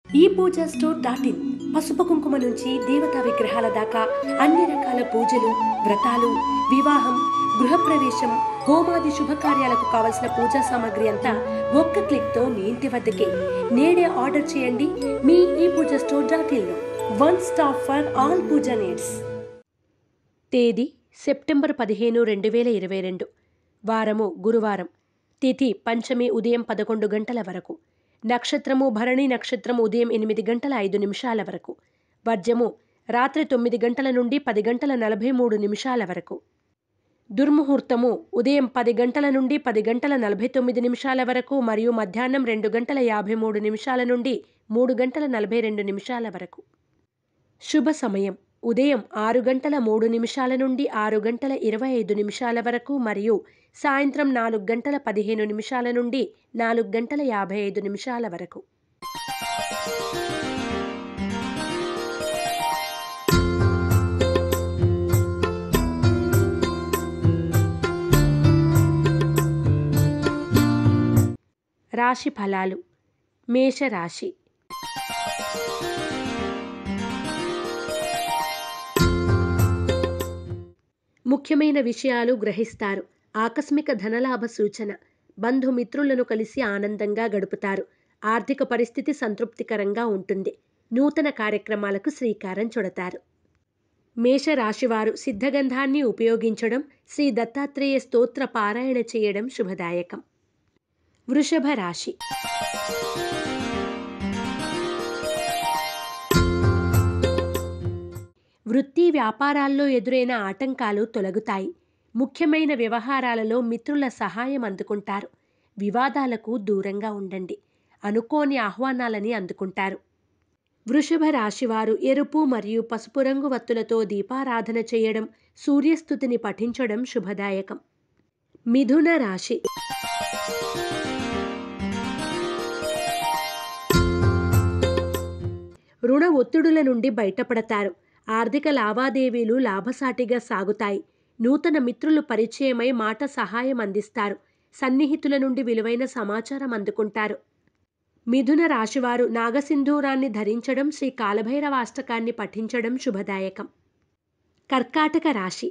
ఈ Pooja store dot in పసుపు కుంకుమ నుంచి దేవతా విగ్రహాల దాకా అన్ని రకాల పూజలు వ్రతాలు వివాహం గృహప్రవేశం హోమాది శుభకార్యాలకు కావలసిన పూజా సామాగ్రి అంతా ఒక్క క్లిక్ తో మీ ఇంటి వద్దకే నేడే ఆర్డర్ చేయండి మీ ఈ పూజ స్టోర్ డాట్ ఇన్ లో one stop for all pooja needs తేదీ సెప్టెంబర్ పదిహేను రెండు వేల ఇరవై రెండు వారము గురువారం తిథి పంచమి ఉదయం పదకొండు గంటల వరకు నక్షత్రము భరణి నక్షత్రము ఉదయం ఎనిమిది గంటల ఐదు నిమిషాల వరకు వర్జము రాత్రి తొమ్మిది గంటల నుండి పది గంటల నలభై మూడు నిమిషాల వరకు దుర్ముహూర్తము ఉదయం పది గంటల నుండి పది గంటల నలభై తొమ్మిది నిమిషాల వరకు మరియు మధ్యాహ్నం రెండు గంటల యాభై మూడు నిమిషాల నుండి మూడు గంటల నలభై రెండు నిమిషాల వరకు శుభ సమయం ఉదయం ఆరు గంటల మూడు నిమిషాల నుండి ఆరు గంటల ఇరవై ఐదు నిమిషాల వరకు మరియు సాయంత్రం నాలుగు గంటల పదిహేను నిమిషాల నుండి నాలుగు గంటల యాభై ఐదు నిమిషాల వరకు రాశి ఫలాలు మేషరాశి ముఖ్యమైన విషయాలు గ్రహిస్తారు ఆకస్మిక ధనలాభ సూచన బంధుమిత్రులను కలిసి ఆనందంగా గడుపుతారు ఆర్థిక పరిస్థితి సంతృప్తికరంగా ఉంటుంది నూతన కార్యక్రమాలకు శ్రీకారం చుడతారు మేషరాశివారు సిద్ధగంధాన్ని ఉపయోగించడం శ్రీ దత్తాత్రేయ స్తోత్ర పారాయణ చేయడం శుభదాయకం వృషభ రాశి వృత్తి వ్యాపారాల్లో ఎదురైన ఆటంకాలు తొలగుతాయి ముఖ్యమైన వ్యవహారాలలో మిత్రుల సహాయం అందుకుంటారు వివాదాలకు దూరంగా ఉండండి అనుకోని ఆహ్వానాలని అందుకుంటారు వృషభ రాశివారు ఎరుపు మరియు పసుపు రంగు వత్తులతో దీపారాధన చేయడం సూర్యస్థుతిని పఠించడం శుభదాయకం మిథున రాశి రుణ ఒత్తిడుల నుండి బయటపడతారు ఆర్థిక లావాదేవీలు లాభసాటిగా సాగుతాయి నూతన మిత్రులు పరిచయమై మాట సహాయం అందిస్తారు సన్నిహితుల నుండి విలువైన సమాచారం అందుకుంటారు మిథున రాశివారు నాగసింధూరాన్ని ధరించడం శ్రీ కాలభైరవాష్టకాన్ని పఠించడం శుభదాయకం కర్కాటక రాశి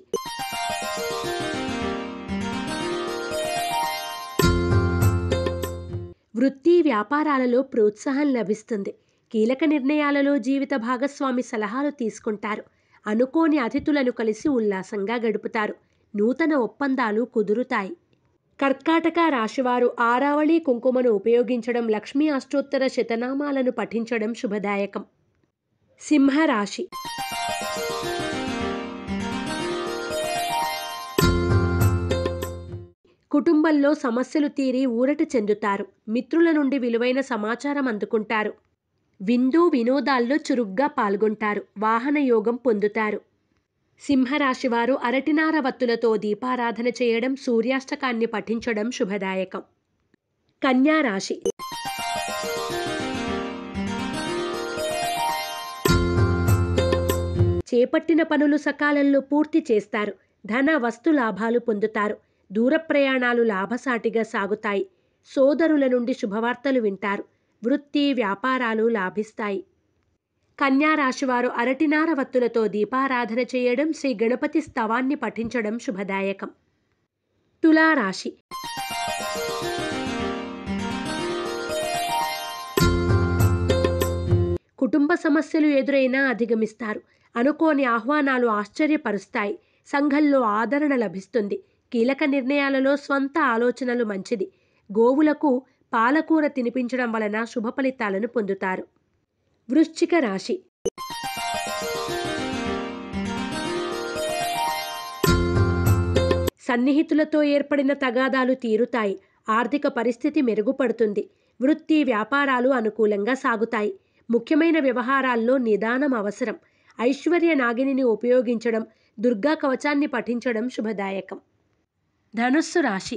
వృత్తి వ్యాపారాలలో ప్రోత్సాహం లభిస్తుంది కీలక నిర్ణయాలలో జీవిత భాగస్వామి సలహాలు తీసుకుంటారు అనుకోని అతిథులను కలిసి ఉల్లాసంగా గడుపుతారు నూతన ఒప్పందాలు కుదురుతాయి కర్కాటక రాశివారు ఆరావళి కుంకుమను ఉపయోగించడం లక్ష్మీ అష్టోత్తర శతనామాలను పఠించడం శుభదాయకం సింహరాశి కుటుంబంలో సమస్యలు తీరి ఊరట చెందుతారు మిత్రుల నుండి విలువైన సమాచారం అందుకుంటారు విందు వినోదాల్లో చురుగ్గా పాల్గొంటారు వాహన యోగం పొందుతారు సింహరాశివారు అరటినార వత్తులతో దీపారాధన చేయడం సూర్యాష్టకాన్ని పఠించడం శుభదాయకం కన్యా రాశి చేపట్టిన పనులు సకాలంలో పూర్తి చేస్తారు ధన వస్తు లాభాలు పొందుతారు దూర ప్రయాణాలు లాభసాటిగా సాగుతాయి సోదరుల నుండి శుభవార్తలు వింటారు వృత్తి వ్యాపారాలు లాభిస్తాయి కన్యా రాశివారు అరటినార వత్తులతో దీపారాధన చేయడం శ్రీ గణపతి స్తవాన్ని పఠించడం శుభదాయకం తులారాశి కుటుంబ సమస్యలు ఎదురైనా అధిగమిస్తారు అనుకోని ఆహ్వానాలు ఆశ్చర్యపరుస్తాయి సంఘంలో ఆదరణ లభిస్తుంది కీలక నిర్ణయాలలో స్వంత ఆలోచనలు మంచిది గోవులకు పాలకూర తినిపించడం వలన శుభ ఫలితాలను పొందుతారు వృశ్చిక రాశి సన్నిహితులతో ఏర్పడిన తగాదాలు తీరుతాయి ఆర్థిక పరిస్థితి మెరుగుపడుతుంది వృత్తి వ్యాపారాలు అనుకూలంగా సాగుతాయి ముఖ్యమైన వ్యవహారాల్లో నిదానం అవసరం ఐశ్వర్య నాగిని ఉపయోగించడం దుర్గా కవచాన్ని పఠించడం శుభదాయకం ధనుస్సు రాశి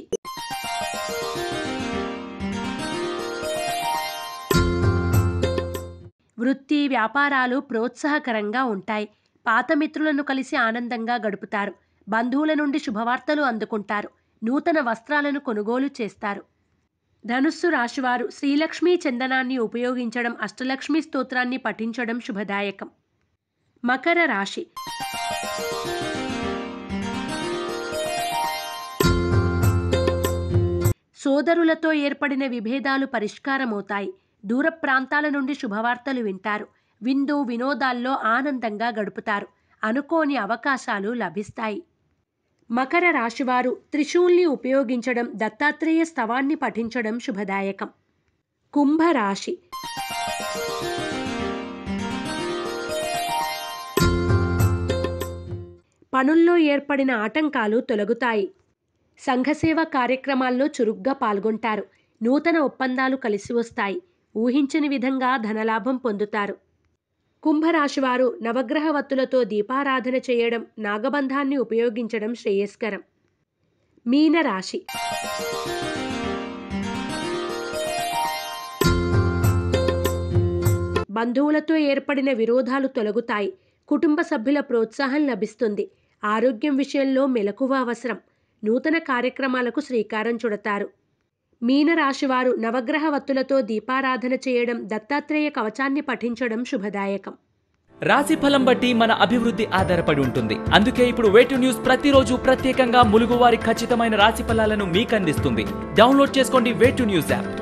వృత్తి వ్యాపారాలు ప్రోత్సాహకరంగా ఉంటాయి పాత మిత్రులను కలిసి ఆనందంగా గడుపుతారు బంధువుల నుండి శుభవార్తలు అందుకుంటారు నూతన వస్త్రాలను కొనుగోలు చేస్తారు ధనుస్సు రాశివారు శ్రీలక్ష్మీ చందనాన్ని ఉపయోగించడం అష్టలక్ష్మి స్తోత్రాన్ని పఠించడం శుభదాయకం మకర రాశి సోదరులతో ఏర్పడిన విభేదాలు పరిష్కారమవుతాయి దూర ప్రాంతాల నుండి శుభవార్తలు వింటారు విందు వినోదాల్లో ఆనందంగా గడుపుతారు అనుకోని అవకాశాలు లభిస్తాయి మకర రాశివారు త్రిశూల్ని ఉపయోగించడం దత్తాత్రేయ స్తవాన్ని పఠించడం శుభదాయకం కుంభరాశి పనుల్లో ఏర్పడిన ఆటంకాలు తొలగుతాయి సంఘసేవ కార్యక్రమాల్లో చురుగ్గా పాల్గొంటారు నూతన ఒప్పందాలు కలిసి వస్తాయి ఊహించని విధంగా ధనలాభం పొందుతారు కుంభరాశివారు నవగ్రహ వత్తులతో దీపారాధన చేయడం నాగబంధాన్ని ఉపయోగించడం శ్రేయస్కరం మీనరాశి బంధువులతో ఏర్పడిన విరోధాలు తొలగుతాయి కుటుంబ సభ్యుల ప్రోత్సాహం లభిస్తుంది ఆరోగ్యం విషయంలో మెలకువ అవసరం నూతన కార్యక్రమాలకు శ్రీకారం చుడతారు మీనరాశివారు నవగ్రహ వత్తులతో దీపారాధన చేయడం దత్తాత్రేయ కవచాన్ని పఠించడం శుభదాయకం రాశి ఫలం బట్టి మన అభివృద్ధి ఆధారపడి ఉంటుంది అందుకే ఇప్పుడు వేటు న్యూస్ ప్రతిరోజు ప్రత్యేకంగా ములుగువారి ఖచ్చితమైన రాశి ఫలాలను మీకు అందిస్తుంది డౌన్లోడ్ చేసుకోండి వేటు న్యూస్ యాప్